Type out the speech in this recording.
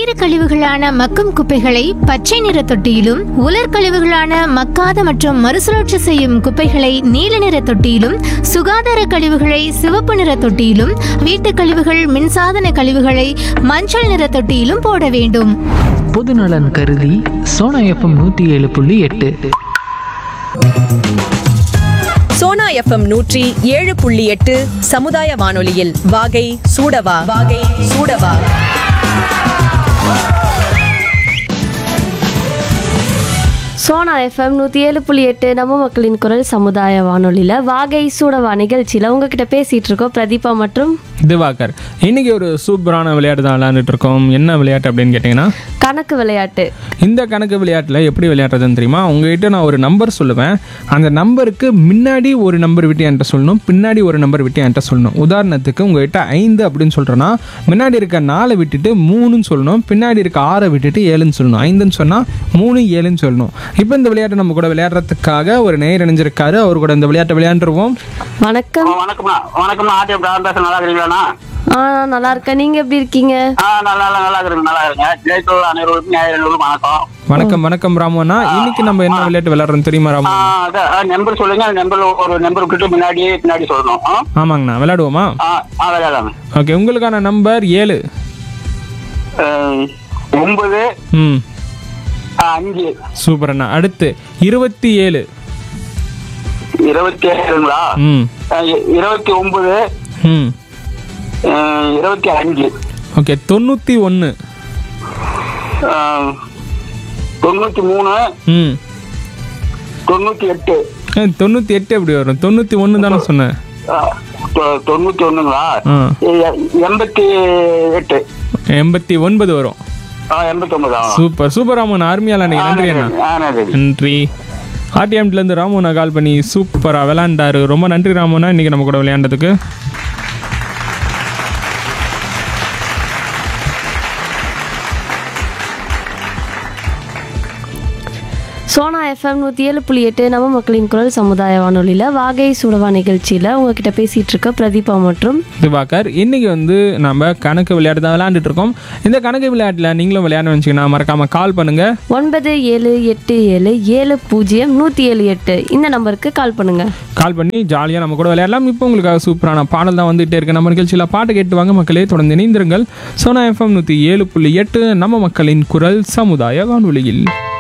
பயிர் கழிவுகளான மக்கும் குப்பைகளை பச்சை நிற தொட்டியிலும் உலர் கழிவுகளான மக்காத மற்றும் மறுசுழற்சி செய்யும் குப்பைகளை நீல நிற தொட்டியிலும் சுகாதார கழிவுகளை சிவப்பு நிற தொட்டியிலும் வீட்டுக் கழிவுகள் மின்சாதன கழிவுகளை மஞ்சள் நிற தொட்டியிலும் போட வேண்டும் பொதுநலன் கருதி சோனா எஃப்எம் நூற்றி ஏழு புள்ளி எட்டு சோனா எஃப்எம் நூற்றி ஏழு புள்ளி எட்டு சமுதாய வானொலியில் வாகை சூடவா வாகை சூடவா சோனா எஃப்எம் நூற்றி ஏழு புள்ளி எட்டு நம்ம மக்களின் குரல் சமுதாய வானொலியில் வாகை சூடவா நிகழ்ச்சியில் உங்ககிட்ட பேசிகிட்டு இருக்கோம் பிரதீபா மற்றும் திவாகர் இன்னைக்கு ஒரு சூப்பரான விளையாட்டு தான் விளையாண்டுட்டு இருக்கோம் என்ன விளையாட்டு அப்படின்னு கேட்டிங்கன்னா கணக்கு விளையாட்டு இந்த கணக்கு விளையாட்டில் எப்படி விளையாடுறதுன்னு தெரியுமா உங்ககிட்ட நான் ஒரு நம்பர் சொல்லுவேன் அந்த நம்பருக்கு முன்னாடி ஒரு நம்பர் விட்டு என்கிட்ட சொல்லணும் பின்னாடி ஒரு நம்பர் விட்டு என்கிட்ட சொல்லணும் உதாரணத்துக்கு உங்ககிட்ட ஐந்து அப்படின்னு சொல்கிறேன்னா முன்னாடி இருக்க நாலை விட்டுட்டு மூணுன்னு சொல்லணும் பின்னாடி இருக்க ஆறை விட்டுட்டு ஏழுன்னு சொல்லணும் ஐந்துன்னு சொன்னால் மூணு ஏழுன்னு சொல்லணும் இப்போ இந்த விளையாட்டை நம்ம கூட விளையாடுறதுக்காக ஒரு நேர் இணைஞ்சிருக்காரு அவர் கூட இந்த விளையாட்டை விளையாண்டுருவோம் வணக்கம் வணக்கம்ண்ணா வணக்கம்ண்ணா ஆர்டிஎம் பிரான் பேச நல்லா இருக்கிறீங்களாண்ணா ஆ நான் நல்லா இருக்கேன் நீங்கள் எப்படி இருக்கீங்க ஆ நல்லா நல்லா நல்லா இருக்கிறீங்க நல்லா இருங்க ஜெயத்தோல் அனைவருக்கும் ஞாயிறு வணக்கம் வணக்கம் வணக்கம் ராமண்ணா இன்னைக்கு நம்ம என்ன விளையாட்டு விளையாடுறோம் தெரியுமா ராமு நம்பர் சொல்லுங்க நம்பர் ஒரு நம்பர் விட்டுட்டு முன்னாடி பின்னாடி சொல்லணும் ஆ? ஆமாங்கண்ணா விளையாடுவோமா ஆ ஆ விளையாடலாங்க ஓகே உங்களுக்கான நம்பர் ஏழு அஹ், ஒன்பது ம் ஆ, அஞ்சு சூப்பர் அண்ணா அடுத்து இருபத்தி ஏழு இருபத்தி ஏழுங்களா ம் அஹ், இ- இருபத்தி ஒன்பது ம் அஹ், இருபத்தி அஞ்சு ஓகே தொண்ணூற்றி ஒன்று அஹ், தொண்ணூத்தி மூணு ம் தொண்ணூத்தி எட்டு ஏ, தொண்ணூற்றி எட்டு எப்படி வரும் தொண்ணூற்றி ஒன்று தானே சொன்னேன் அஹ், தொ- தொண்ணூத்தி ஒண்ணுங்களா ஆ எ- எண்பத்தி எட்டு எண்பத்தி ஒன்பது வரும் ஆ, எண்பத்தி ஒன்பதா சூப்பர் சூப்பர் ராமன் அருமையால அன்னைக்கு நன்றி அண்ணா ஆ, நன்றி நன்றி ஆர்டிஎம்லேருந்து ராமண்ணா கால் பண்ணி சூப்பராக விளையாண்டாரு ரொம்ப நன்றி ராமண்ணா இன்னைக்கு நம்ம கூட விளையாண்டதுக்கு சோனா எஃப்எம் நூற்றி ஏழு புள்ளி எட்டு நம்ம மக்களின் குரல் சமுதாய வானொலியில் வாகை சூடவா நிகழ்ச்சியில் உங்ககிட்ட பேசிகிட்டு இருக்க பிரதீபா மற்றும் திவாகர் இன்னைக்கு வந்து நம்ம கணக்கு விளையாட்டு தான் விளையாண்டுட்டு இருக்கோம் இந்த கணக்கு விளையாட்டில் நீங்களும் விளையாட வச்சிங்கன்னா மறக்காமல் கால் பண்ணுங்கள் ஒன்பது ஏழு எட்டு ஏழு ஏழு பூஜ்ஜியம் நூற்றி ஏழு எட்டு இந்த நம்பருக்கு கால் பண்ணுங்கள் கால் பண்ணி ஜாலியாக நம்ம கூட விளையாடலாம் இப்போ உங்களுக்காக சூப்பரான பாடல் தான் வந்துகிட்டே இருக்கு நம்ம நிகழ்ச்சியில் பாட்டு கேட்டு வாங்க மக்களே தொடர்ந்து இணைந்திருங்கள் சோனா எஃப்எம் நூற்றி ஏழு புள்ளி எட்டு நம்ம மக்களின் குரல் சமுதாய வானொலியில்